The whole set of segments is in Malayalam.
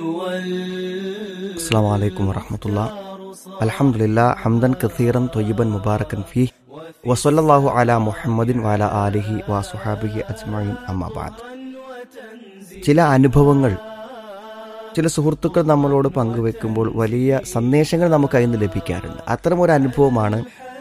السلام عليكم ورحمة الله الحمد لله حمدا كثيرا طيبا مباركا فيه وصلى الله على محمد وعلى آله وصحابه أجمعين أما بعد ചില അനുഭവങ്ങൾ ചില സുഹൃത്തുക്കൾ നമ്മളോട് പങ്കുവെക്കുമ്പോൾ വലിയ സന്ദേശങ്ങൾ നമുക്ക് അതിൽ നിന്ന് ലഭിക്കാറുണ്ട് അത്തരമൊരു അനുഭവമാണ്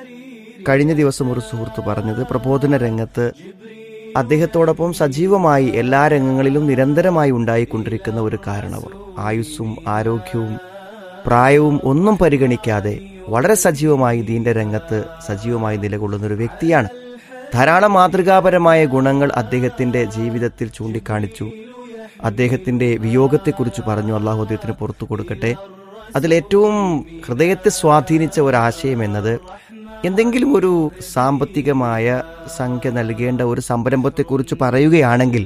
കഴിഞ്ഞ ദിവസം ഒരു സുഹൃത്ത് പറഞ്ഞത് പ്രബോധന രംഗത്ത് അദ്ദേഹത്തോടൊപ്പം സജീവമായി എല്ലാ രംഗങ്ങളിലും നിരന്തരമായി ഉണ്ടായിക്കൊണ്ടിരിക്കുന്ന ഒരു കാരണവർ ആയുസ്സും ആരോഗ്യവും പ്രായവും ഒന്നും പരിഗണിക്കാതെ വളരെ സജീവമായി ദീന്റെ രംഗത്ത് സജീവമായി നിലകൊള്ളുന്ന ഒരു വ്യക്തിയാണ് ധാരാളം മാതൃകാപരമായ ഗുണങ്ങൾ അദ്ദേഹത്തിന്റെ ജീവിതത്തിൽ ചൂണ്ടിക്കാണിച്ചു അദ്ദേഹത്തിന്റെ വിയോഗത്തെക്കുറിച്ച് പറഞ്ഞു അള്ളാഹു അദ്ദേഹത്തിന് പുറത്തു കൊടുക്കട്ടെ അതിലേറ്റവും ഹൃദയത്തെ സ്വാധീനിച്ച ഒരാശയം എന്നത് എന്തെങ്കിലും ഒരു സാമ്പത്തികമായ സംഖ്യ നൽകേണ്ട ഒരു സംരംഭത്തെക്കുറിച്ച് പറയുകയാണെങ്കിൽ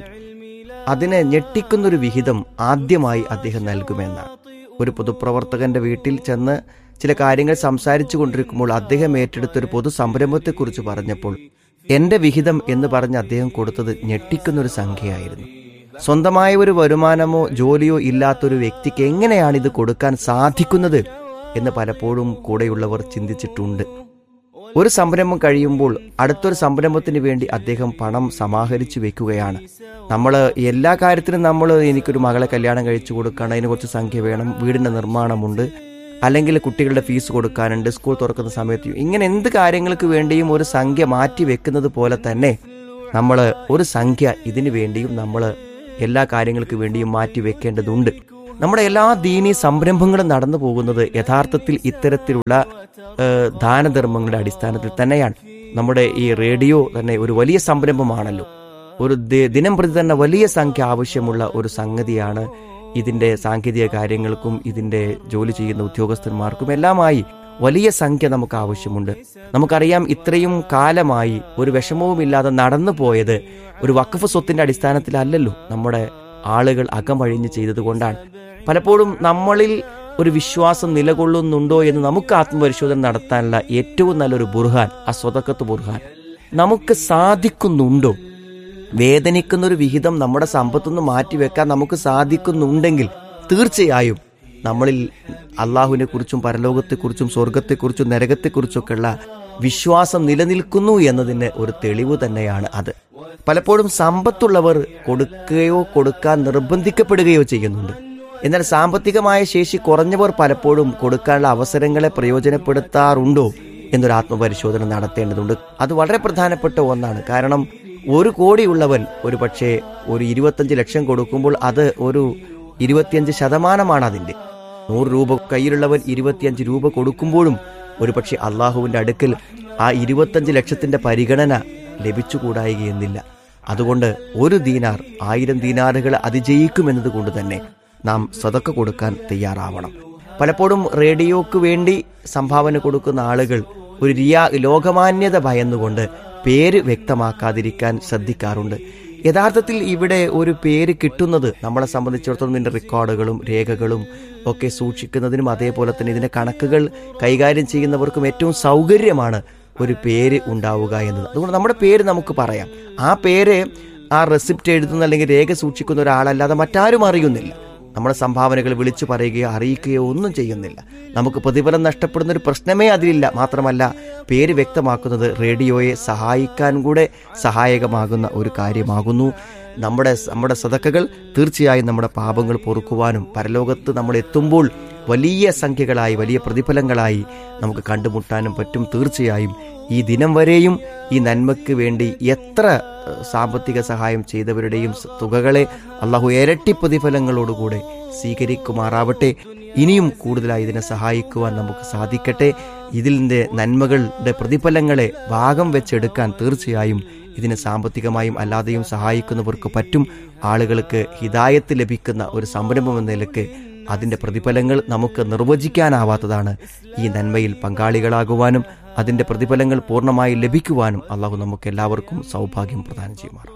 അതിനെ ഞെട്ടിക്കുന്നൊരു വിഹിതം ആദ്യമായി അദ്ദേഹം നൽകുമെന്നാണ് ഒരു പൊതുപ്രവർത്തകന്റെ വീട്ടിൽ ചെന്ന് ചില കാര്യങ്ങൾ സംസാരിച്ചു കൊണ്ടിരിക്കുമ്പോൾ അദ്ദേഹം ഏറ്റെടുത്ത ഒരു പൊതു സംരംഭത്തെക്കുറിച്ച് പറഞ്ഞപ്പോൾ എന്റെ വിഹിതം എന്ന് പറഞ്ഞ് അദ്ദേഹം കൊടുത്തത് ഞെട്ടിക്കുന്നൊരു സംഖ്യയായിരുന്നു സ്വന്തമായ ഒരു വരുമാനമോ ജോലിയോ ഇല്ലാത്തൊരു വ്യക്തിക്ക് എങ്ങനെയാണ് ഇത് കൊടുക്കാൻ സാധിക്കുന്നത് എന്ന് പലപ്പോഴും കൂടെയുള്ളവർ ചിന്തിച്ചിട്ടുണ്ട് ഒരു സംരംഭം കഴിയുമ്പോൾ അടുത്തൊരു സംരംഭത്തിന് വേണ്ടി അദ്ദേഹം പണം സമാഹരിച്ചു വെക്കുകയാണ് നമ്മൾ എല്ലാ കാര്യത്തിനും നമ്മൾ എനിക്കൊരു മകളെ കല്യാണം കഴിച്ചു കൊടുക്കണം അതിന് കുറച്ച് സംഖ്യ വേണം വീടിന്റെ നിർമ്മാണമുണ്ട് അല്ലെങ്കിൽ കുട്ടികളുടെ ഫീസ് കൊടുക്കാനുണ്ട് സ്കൂൾ തുറക്കുന്ന സമയത്ത് ഇങ്ങനെ എന്ത് കാര്യങ്ങൾക്ക് വേണ്ടിയും ഒരു സംഖ്യ മാറ്റി വെക്കുന്നത് പോലെ തന്നെ നമ്മൾ ഒരു സംഖ്യ ഇതിനു വേണ്ടിയും നമ്മൾ എല്ലാ കാര്യങ്ങൾക്ക് വേണ്ടിയും മാറ്റി വെക്കേണ്ടതുണ്ട് നമ്മുടെ എല്ലാ ദീനീ സംരംഭങ്ങളും നടന്നു പോകുന്നത് യഥാർത്ഥത്തിൽ ഇത്തരത്തിലുള്ള ഏഹ്, ദാനധർമ്മങ്ങളുടെ അടിസ്ഥാനത്തിൽ തന്നെയാണ് നമ്മുടെ ഈ റേഡിയോ തന്നെ ഒരു വലിയ സംരംഭമാണല്ലോ ഒരു ദി- ദിനം പ്രതി തന്നെ വലിയ സംഖ്യ ആവശ്യമുള്ള ഒരു സംഗതിയാണ് ഇതിന്റെ സാങ്കേതിക കാര്യങ്ങൾക്കും ഇതിന്റെ ജോലി ചെയ്യുന്ന ഉദ്യോഗസ്ഥന്മാർക്കും എല്ലാമായി വലിയ സംഖ്യ നമുക്ക് ആവശ്യമുണ്ട് നമുക്കറിയാം ഇത്രയും കാലമായി ഒരു വിഷമവുമില്ലാതെ നടന്നു പോയത് ഒരു വഖഫ് സ്വത്തിന്റെ അടിസ്ഥാനത്തിലല്ലല്ലോ നമ്മുടെ ആളുകൾ അകമഴിഞ്ഞ് ചെയ്തതുകൊണ്ടാണ് പലപ്പോഴും നമ്മളിൽ ഒരു വിശ്വാസം നിലകൊള്ളുന്നുണ്ടോ എന്ന് നമുക്ക് ആത്മപരിശോധന നടത്താനുള്ള ഏറ്റവും നല്ലൊരു ബുർഹാൻ ആ സ്വതക്കത്ത് ബുർഹാൻ നമുക്ക് സാധിക്കുന്നുണ്ടോ വേദനിക്കുന്ന ഒരു വിഹിതം നമ്മുടെ സമ്പത്തുനിന്ന് മാറ്റിവെക്കാൻ നമുക്ക് സാധിക്കുന്നുണ്ടെങ്കിൽ തീർച്ചയായും നമ്മളിൽ അള്ളാഹുവിനെ കുറിച്ചും പരലോകത്തെക്കുറിച്ചും സ്വർഗത്തെക്കുറിച്ചും നരകത്തെക്കുറിച്ചൊക്കെയുള്ള വിശ്വാസം നിലനിൽക്കുന്നു എന്നതിന് ഒരു തെളിവ് തന്നെയാണ് അത് പലപ്പോഴും സമ്പത്തുള്ളവർ കൊടുക്കുകയോ കൊടുക്കാൻ നിർബന്ധിക്കപ്പെടുകയോ ചെയ്യുന്നുണ്ട് എന്നാൽ സാമ്പത്തികമായ ശേഷി കുറഞ്ഞവർ പലപ്പോഴും കൊടുക്കാനുള്ള അവസരങ്ങളെ പ്രയോജനപ്പെടുത്താറുണ്ടോ എന്നൊരു ആത്മപരിശോധന നടത്തേണ്ടതുണ്ട് അത് വളരെ പ്രധാനപ്പെട്ട ഒന്നാണ് കാരണം ഒരു കോടിയുള്ളവൻ ഒരു പക്ഷേ ഒരു ഇരുപത്തഞ്ച് ലക്ഷം കൊടുക്കുമ്പോൾ അത് ഒരു ഇരുപത്തിയഞ്ച് ശതമാനമാണ് അതിന്റെ നൂറ് രൂപ കയ്യിലുള്ളവൻ ഇരുപത്തിയഞ്ച് രൂപ കൊടുക്കുമ്പോഴും ഒരുപക്ഷെ അള്ളാഹുവിന്റെ അടുക്കൽ ആ ഇരുപത്തഞ്ച് ലക്ഷത്തിന്റെ പരിഗണന ലഭിച്ചുകൂടായികയെന്നില്ല അതുകൊണ്ട് ഒരു ദീനാർ ആയിരം ദീനാറുകൾ അതിജയിക്കുമെന്നത് കൊണ്ട് തന്നെ നാം സ്വതക്ക കൊടുക്കാൻ തയ്യാറാവണം പലപ്പോഴും റേഡിയോക്ക് വേണ്ടി സംഭാവന കൊടുക്കുന്ന ആളുകൾ ഒരു റിയാ ലോകമാന്യത ഭയന്നുകൊണ്ട് പേര് വ്യക്തമാക്കാതിരിക്കാൻ ശ്രദ്ധിക്കാറുണ്ട് യഥാർത്ഥത്തിൽ ഇവിടെ ഒരു പേര് കിട്ടുന്നത് നമ്മളെ സംബന്ധിച്ചിടത്തോളം ഇതിന്റെ റെക്കോർഡുകളും രേഖകളും ഒക്കെ സൂക്ഷിക്കുന്നതിനും അതേപോലെ തന്നെ ഇതിന്റെ കണക്കുകൾ കൈകാര്യം ചെയ്യുന്നവർക്കും ഏറ്റവും സൗകര്യമാണ് ഒരു പേര് ഉണ്ടാവുക എന്നത് അതുകൊണ്ട് നമ്മുടെ പേര് നമുക്ക് പറയാം ആ പേര് ആ റെസിപ്റ്റ് എഴുതുന്ന അല്ലെങ്കിൽ രേഖ സൂക്ഷിക്കുന്ന ഒരാളല്ലാതെ മറ്റാരും അറിയുന്നില്ല നമ്മുടെ സംഭാവനകൾ വിളിച്ചു പറയുകയോ അറിയിക്കുകയോ ഒന്നും ചെയ്യുന്നില്ല നമുക്ക് പ്രതിഫലം നഷ്ടപ്പെടുന്ന ഒരു പ്രശ്നമേ അതിലില്ല മാത്രമല്ല പേര് വ്യക്തമാക്കുന്നത് റേഡിയോയെ സഹായിക്കാൻ കൂടെ സഹായകമാകുന്ന ഒരു കാര്യമാകുന്നു നമ്മുടെ നമ്മുടെ സതക്കകൾ തീർച്ചയായും നമ്മുടെ പാപങ്ങൾ പൊറുക്കുവാനും പരലോകത്ത് നമ്മൾ എത്തുമ്പോൾ വലിയ സംഖ്യകളായി വലിയ പ്രതിഫലങ്ങളായി നമുക്ക് കണ്ടുമുട്ടാനും പറ്റും തീർച്ചയായും ഈ ദിനം വരെയും ഈ നന്മയ്ക്ക് വേണ്ടി എത്ര ഏഹ്, സാമ്പത്തിക സഹായം ചെയ്തവരുടെയും സ- തുകകളെ അള്ളാഹു ഇരട്ടി പ്രതിഫലങ്ങളോടുകൂടെ സ്വീകരിക്കുമാറാവട്ടെ ഇനിയും കൂടുതലായി ഇതിനെ സഹായിക്കുവാൻ നമുക്ക് സാധിക്കട്ടെ ഇതിൻ്റെ നന്മകളുടെ പ്രതിഫലങ്ങളെ ഭാഗം വെച്ചെടുക്കാൻ തീർച്ചയായും ഇതിനെ സാമ്പത്തികമായും അല്ലാതെയും സഹായിക്കുന്നവർക്ക് പറ്റും ആളുകൾക്ക് ഹിതായത്ത് ലഭിക്കുന്ന ഒരു സംരംഭം എന്ന നിലക്ക് അതിന്റെ പ്രതിഫലങ്ങൾ നമുക്ക് നിർവചിക്കാനാവാത്തതാണ് ഈ നന്മയിൽ പങ്കാളികളാകുവാനും അതിന്റെ പ്രതിഫലങ്ങൾ പൂർണ്ണമായി ലഭിക്കുവാനും അള്ളാഹു നമുക്ക് എല്ലാവർക്കും സൗഭാഗ്യം പ്രദാനം ചെയ്യുമാറാം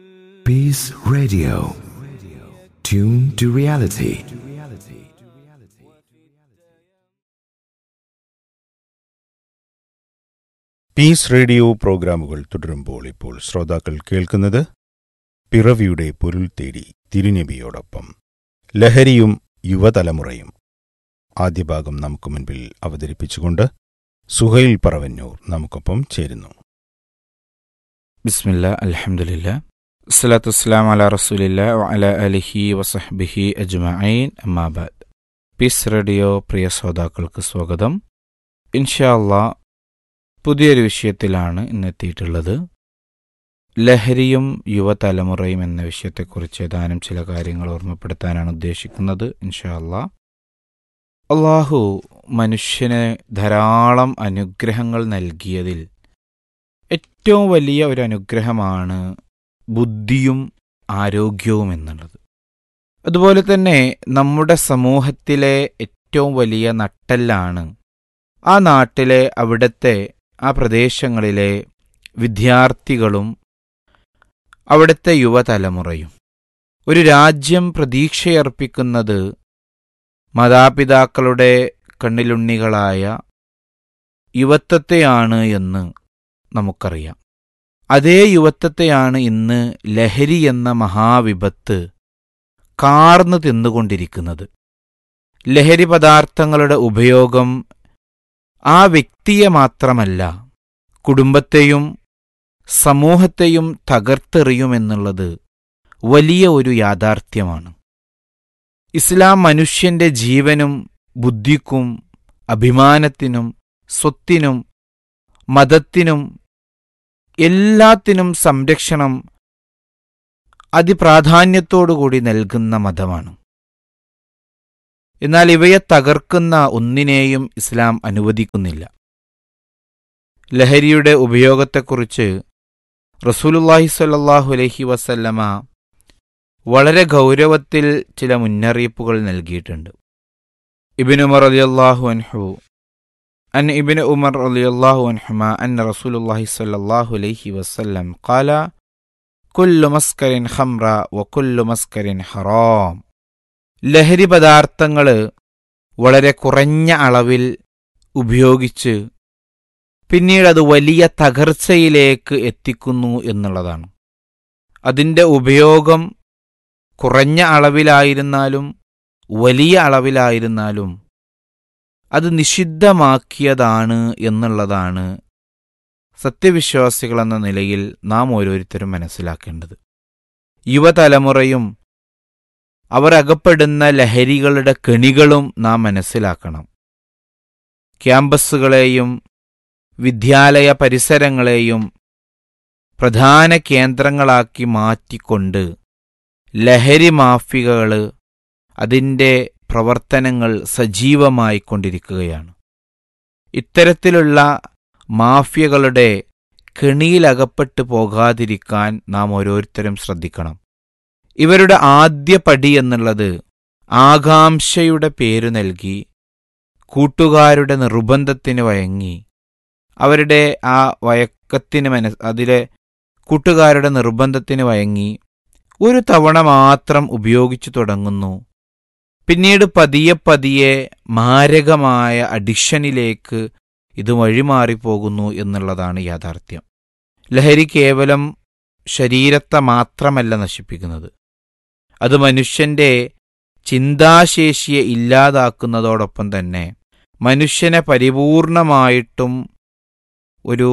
Peace Radio. Tune to reality. Peace radio പ്രോഗ്രാമുകൾ തുടരുമ്പോൾ ഇപ്പോൾ ശ്രോതാക്കൾ കേൾക്കുന്നത് പിറവിയുടെ പൊരുൾ തേടി തിരുനബിയോടൊപ്പം ലഹരിയും യുവതലമുറയും ആദ്യ ഭാഗം നമുക്ക് മുൻപിൽ അവതരിപ്പിച്ചുകൊണ്ട് സുഹൈൽ പറവന്നൂർ നമുക്കൊപ്പം ചേരുന്നു ബിസ്മില്ല അൽഹംദുലില്ല അസ്സലാത്തു വസ്സലാം അല റസൂലില്ല വഅല അലിഹി വസഹ്ബിഹി അജ്മഈൻ അമ്മാബാദ് പീസ് റേഡിയോ പ്രിയ ശ്രോതാക്കൾക്ക് സ്വാഗതം ഇൻഷാ അള്ളാ പുതിയൊരു വിഷയത്തിലാണ് ഇന്നെത്തിയിട്ടുള്ളത് ലഹരിയും യുവതലമുറയും എന്ന വിഷയത്തെക്കുറിച്ച് ഏതാനും ചില കാര്യങ്ങൾ ഓർമ്മപ്പെടുത്താനാണ് ഉദ്ദേശിക്കുന്നത് ഇൻഷാ അള്ളാ അള്ളാഹു മനുഷ്യന് ധാരാളം അനുഗ്രഹങ്ങൾ നൽകിയതിൽ ഏറ്റവും വലിയ ഒരു അനുഗ്രഹമാണ് ബുദ്ധിയും ആരോഗ്യവും എന്നുള്ളത് അതുപോലെ തന്നെ നമ്മുടെ സമൂഹത്തിലെ ഏറ്റവും വലിയ നട്ടെല്ലാണ് ആ നാട്ടിലെ അവിടുത്തെ ആ പ്രദേശങ്ങളിലെ വിദ്യാർത്ഥികളും അവിടുത്തെ യുവതലമുറയും ഒരു രാജ്യം പ്രതീക്ഷയർപ്പിക്കുന്നത് മാതാപിതാക്കളുടെ കണ്ണിലുണ്ണികളായ യുവത്വത്തെയാണ് എന്ന് നമുക്കറിയാം അതേ യുവത്വത്തെയാണ് ഇന്ന് ലഹരി എന്ന മഹാവിപത്ത് കാർന്നു തിന്നുകൊണ്ടിരിക്കുന്നത് ലഹരി പദാർത്ഥങ്ങളുടെ ഉപയോഗം ആ വ്യക്തിയെ മാത്രമല്ല കുടുംബത്തെയും സമൂഹത്തെയും തകർത്തെറിയുമെന്നുള്ളത് വലിയ ഒരു യാഥാർത്ഥ്യമാണ് ഇസ്ലാം മനുഷ്യന്റെ ജീവനും ബുദ്ധിക്കും അഭിമാനത്തിനും സ്വത്തിനും മതത്തിനും എല്ലാത്തിനും സംരക്ഷണം അതിപ്രാധാന്യത്തോടുകൂടി നൽകുന്ന മതമാണ് എന്നാൽ ഇവയെ തകർക്കുന്ന ഒന്നിനെയും ഇസ്ലാം അനുവദിക്കുന്നില്ല ലഹരിയുടെ ഉപയോഗത്തെക്കുറിച്ച് റസൂലുല്ലാഹി സ്വല്ലല്ലാഹു അലൈഹി വസല്ലമ വളരെ ഗൗരവത്തിൽ ചില മുന്നറിയിപ്പുകൾ നൽകിയിട്ടുണ്ട് ഇബിൻ ഉമർ അലിയല്ലാഹു അൻഹു അൻ ഇബിൻ ഉമർ അലിയല്ലാഹു അൻഹുമ അൻ റസൂലുല്ലാഹി സ്വല്ലല്ലാഹു അലൈഹി വസല്ലം ഖാല കുല്ലു മസ്കരിൻ ഖംറ വ കുല്ലു മസ്കരിൻ ഹറാം ലഹരി പദാർത്ഥങ്ങൾ വളരെ കുറഞ്ഞ അളവിൽ ഉപയോഗിച്ച് പിന്നീട് അത് വലിയ തകർച്ചയിലേക്ക് എത്തിക്കുന്നു എന്നുള്ളതാണ് അതിൻ്റെ ഉപയോഗം കുറഞ്ഞ അളവിലായിരുന്നാലും വലിയ അളവിലായിരുന്നാലും അത് നിഷിദ്ധമാക്കിയതാണ് എന്നുള്ളതാണ് സത്യവിശ്വാസികൾ എന്ന നിലയിൽ നാം ഓരോരുത്തരും മനസ്സിലാക്കേണ്ടത് യുവതലമുറയും അവർ അകപ്പെടുന്ന ലഹരികളുടെ കെണികളും നാം മനസ്സിലാക്കണം ക്യാമ്പസുകളെയും വിദ്യാലയ പരിസരങ്ങളെയും പ്രധാന കേന്ദ്രങ്ങളാക്കി മാറ്റിക്കൊണ്ട് ലഹരി മാഫികകൾ അതിൻ്റെ പ്രവർത്തനങ്ങൾ സജീവമായിക്കൊണ്ടിരിക്കുകയാണ് ഇത്തരത്തിലുള്ള മാഫിയകളുടെ കെണിയിലകപ്പെട്ടു പോകാതിരിക്കാൻ നാം ഓരോരുത്തരും ശ്രദ്ധിക്കണം ഇവരുടെ ആദ്യ പടി എന്നുള്ളത് ആകാംക്ഷയുടെ പേരു നൽകി കൂട്ടുകാരുടെ നിർബന്ധത്തിന് വഴങ്ങി അവരുടെ ആ വയക്കത്തിന് മനസ് അതിലെ കൂട്ടുകാരുടെ നിർബന്ധത്തിന് വഴങ്ങി ഒരു തവണ മാത്രം ഉപയോഗിച്ചു തുടങ്ങുന്നു പിന്നീട് പതിയെ പതിയെ മാരകമായ അഡിക്ഷനിലേക്ക് ഇത് വഴിമാറിപ്പോകുന്നു എന്നുള്ളതാണ് യാഥാർത്ഥ്യം ലഹരി കേവലം ശരീരത്തെ മാത്രമല്ല നശിപ്പിക്കുന്നത് അത് മനുഷ്യന്റെ ചിന്താശേഷിയെ ഇല്ലാതാക്കുന്നതോടൊപ്പം തന്നെ മനുഷ്യനെ പരിപൂർണമായിട്ടും ഒരു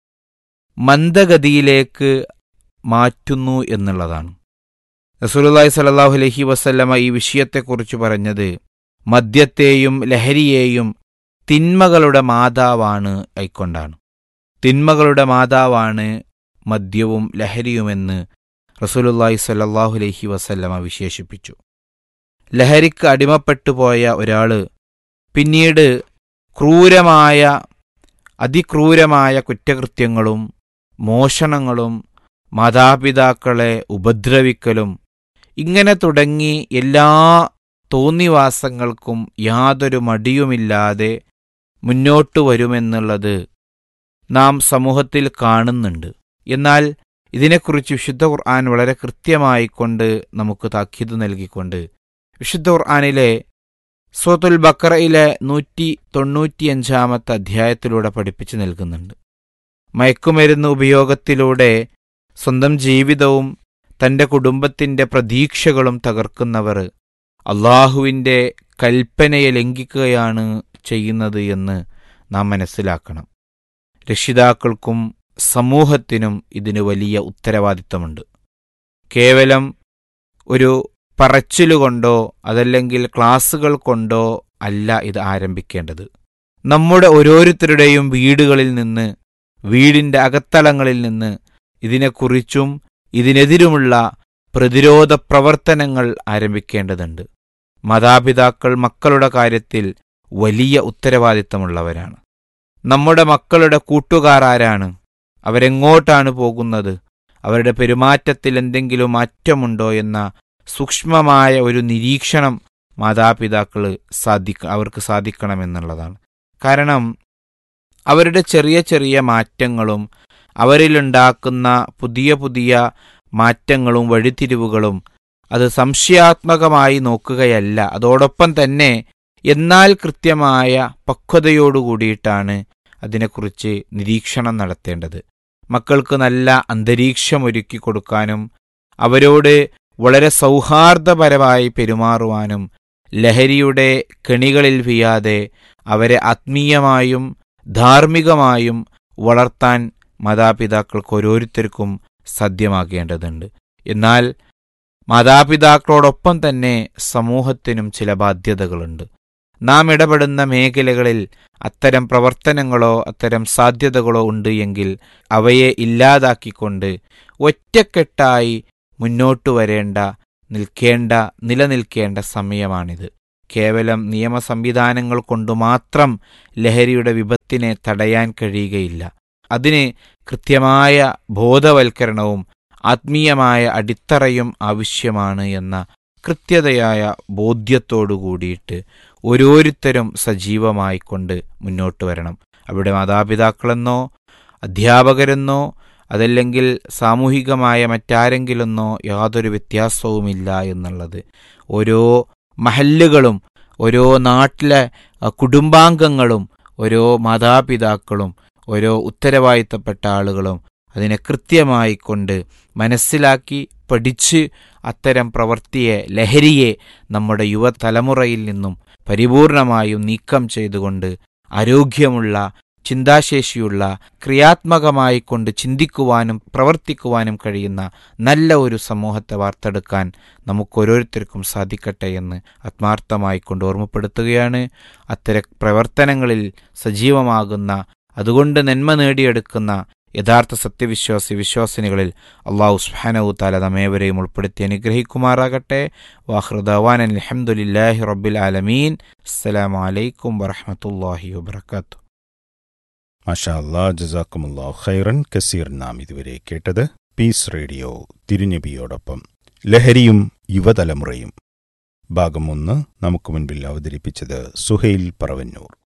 മന്ദഗതിയിലേക്ക് മാറ്റുന്നു എന്നുള്ളതാണ് റസൂലുള്ളാഹി സ്വല്ലല്ലാഹു അലൈഹി വസല്ലമ ഈ വിഷയത്തെക്കുറിച്ച് പറഞ്ഞത് മദ്യത്തെയും ലഹരിയെയും തിന്മകളുടെ മാതാവാണ് ആയിക്കൊണ്ടാണ് തിന്മകളുടെ മാതാവാണ് മദ്യവും ലഹരിയുമെന്ന് റസൂലുള്ളാഹി സ്വല്ലല്ലാഹു അലൈഹി വസല്ലമ വിശേഷിപ്പിച്ചു ലഹരിക്ക് അടിമപ്പെട്ടു പോയ ഒരാള് പിന്നീട് ക്രൂരമായ അതിക്രൂരമായ കുറ്റകൃത്യങ്ങളും മോഷണങ്ങളും മാതാപിതാക്കളെ ഉപദ്രവിക്കലും ഇങ്ങനെ തുടങ്ങി എല്ലാ തോന്നിവാസങ്ങൾക്കും യാതൊരു മടിയുമില്ലാതെ മുന്നോട്ടു വരുമെന്നുള്ളത് നാം സമൂഹത്തിൽ കാണുന്നുണ്ട് എന്നാൽ ഇതിനെക്കുറിച്ച് വിശുദ്ധ ഖുർആൻ വളരെ കൃത്യമായിക്കൊണ്ട് നമുക്ക് താക്കീത് നൽകിക്കൊണ്ട് വിശുദ്ധ ഖുർആനിലെ സൂത്തുൽ ബക്കറയിലെ നൂറ്റി തൊണ്ണൂറ്റിയഞ്ചാമത്തെ അധ്യായത്തിലൂടെ പഠിപ്പിച്ചു നൽകുന്നുണ്ട് മയക്കുമരുന്ന് ഉപയോഗത്തിലൂടെ സ്വന്തം ജീവിതവും തന്റെ കുടുംബത്തിന്റെ പ്രതീക്ഷകളും തകർക്കുന്നവർ അള്ളാഹുവിൻ്റെ കൽപ്പനയെ ലംഘിക്കുകയാണ് ചെയ്യുന്നത് എന്ന് നാം മനസ്സിലാക്കണം രക്ഷിതാക്കൾക്കും സമൂഹത്തിനും ഇതിന് വലിയ ഉത്തരവാദിത്തമുണ്ട് കേവലം ഒരു പറച്ചിലുകൊണ്ടോ അതല്ലെങ്കിൽ ക്ലാസ്സുകൾ കൊണ്ടോ അല്ല ഇത് ആരംഭിക്കേണ്ടത് നമ്മുടെ ഓരോരുത്തരുടെയും വീടുകളിൽ നിന്ന് വീടിൻ്റെ അകത്തളങ്ങളിൽ നിന്ന് ഇതിനെക്കുറിച്ചും ഇതിനെതിരുമുള്ള പ്രതിരോധ പ്രവർത്തനങ്ങൾ ആരംഭിക്കേണ്ടതുണ്ട് മാതാപിതാക്കൾ മക്കളുടെ കാര്യത്തിൽ വലിയ ഉത്തരവാദിത്തമുള്ളവരാണ് നമ്മുടെ മക്കളുടെ കൂട്ടുകാർ ആരാണ് അവരെങ്ങോട്ടാണ് പോകുന്നത് അവരുടെ പെരുമാറ്റത്തിൽ എന്തെങ്കിലും മാറ്റമുണ്ടോ എന്ന സൂക്ഷ്മമായ ഒരു നിരീക്ഷണം മാതാപിതാക്കൾ സാധിക്ക അവർക്ക് സാധിക്കണമെന്നുള്ളതാണ് കാരണം അവരുടെ ചെറിയ ചെറിയ മാറ്റങ്ങളും അവരിലുണ്ടാക്കുന്ന പുതിയ പുതിയ മാറ്റങ്ങളും വഴിത്തിരിവുകളും അത് സംശയാത്മകമായി നോക്കുകയല്ല അതോടൊപ്പം തന്നെ എന്നാൽ കൃത്യമായ പക്വതയോടുകൂടിയിട്ടാണ് അതിനെക്കുറിച്ച് നിരീക്ഷണം നടത്തേണ്ടത് മക്കൾക്ക് നല്ല അന്തരീക്ഷം ഒരുക്കി കൊടുക്കാനും അവരോട് വളരെ സൗഹാർദ്ദപരമായി പെരുമാറുവാനും ലഹരിയുടെ കെണികളിൽ വീയാതെ അവരെ ആത്മീയമായും ധാർമ്മികമായും വളർത്താൻ മാതാപിതാക്കൾക്ക് ഓരോരുത്തർക്കും സാധ്യമാകേണ്ടതുണ്ട് എന്നാൽ മാതാപിതാക്കളോടൊപ്പം തന്നെ സമൂഹത്തിനും ചില ബാധ്യതകളുണ്ട് നാം ഇടപെടുന്ന മേഖലകളിൽ അത്തരം പ്രവർത്തനങ്ങളോ അത്തരം സാധ്യതകളോ ഉണ്ട് എങ്കിൽ അവയെ ഇല്ലാതാക്കിക്കൊണ്ട് ഒറ്റക്കെട്ടായി മുന്നോട്ടു വരേണ്ട നിൽക്കേണ്ട നിലനിൽക്കേണ്ട സമയമാണിത് കേവലം നിയമ സംവിധാനങ്ങൾ കൊണ്ട് മാത്രം ലഹരിയുടെ വിപത്തിനെ തടയാൻ കഴിയുകയില്ല അതിന് കൃത്യമായ ബോധവൽക്കരണവും ആത്മീയമായ അടിത്തറയും ആവശ്യമാണ് എന്ന കൃത്യതയായ ബോധ്യത്തോടു കൂടിയിട്ട് ഓരോരുത്തരും സജീവമായിക്കൊണ്ട് മുന്നോട്ട് വരണം അവിടെ മാതാപിതാക്കളെന്നോ അധ്യാപകരെന്നോ അതല്ലെങ്കിൽ സാമൂഹികമായ മറ്റാരെങ്കിലെന്നോ യാതൊരു വ്യത്യാസവുമില്ല എന്നുള്ളത് ഓരോ മഹല്ലുകളും ഓരോ നാട്ടിലെ അഹ്, കുടുംബാംഗങ്ങളും ഓരോ മാതാപിതാക്കളും ഓരോ ഉത്തരവാദിത്തപ്പെട്ട ആളുകളും അതിനെ കൃത്യമായി കൊണ്ട് മനസ്സിലാക്കി പഠിച്ച് അത്തരം പ്രവൃത്തിയെ ലഹരിയെ നമ്മുടെ യുവതലമുറയിൽ നിന്നും പരിപൂർണമായും നീക്കം ചെയ്തുകൊണ്ട് ആരോഗ്യമുള്ള ചിന്താശേഷിയുള്ള ക്രിയാത്മകമായി കൊണ്ട് ചിന്തിക്കുവാനും പ്രവർത്തിക്കുവാനും കഴിയുന്ന നല്ല ഒരു സമൂഹത്തെ വാർത്തെടുക്കാൻ നമുക്ക് ഓരോരുത്തർക്കും സാധിക്കട്ടെ എന്ന് ആത്മാർത്ഥമായി കൊണ്ട് ഓർമ്മപ്പെടുത്തുകയാണ് അത്തരം പ്രവർത്തനങ്ങളിൽ സജീവമാകുന്ന അതുകൊണ്ട് നന്മ നേടിയെടുക്കുന്ന യഥാർത്ഥ സത്യവിശ്വാസി വിശ്വാസിനികളിൽ അള്ളാഹു സുബ്ഹാനഹു താല നമ്മേവരെയും ഉൾപ്പെടുത്തി അനുഗ്രഹിക്കുമാറാകട്ടെ വാഹൃദവാൻ അലഹമുല്ലാഹി റബ്ബിൽ ആലമീൻ അസ്സലാമു അലൈക്കും വറഹമത്തല്ലാഹി വബർക്കാത്തു മാഷാ അല്ലാ ജസാക്കുമുല്ലാ ഖൈറൻ കസീർ നാം ഇതുവരെ കേട്ടത് പീസ് റേഡിയോ തിരുനബിയോടൊപ്പം ലഹരിയും യുവതലമുറയും ഭാഗം ഒന്ന് നമുക്ക് മുൻപിൽ അവതരിപ്പിച്ചത് സുഹൈൽ പറവന്നൂർ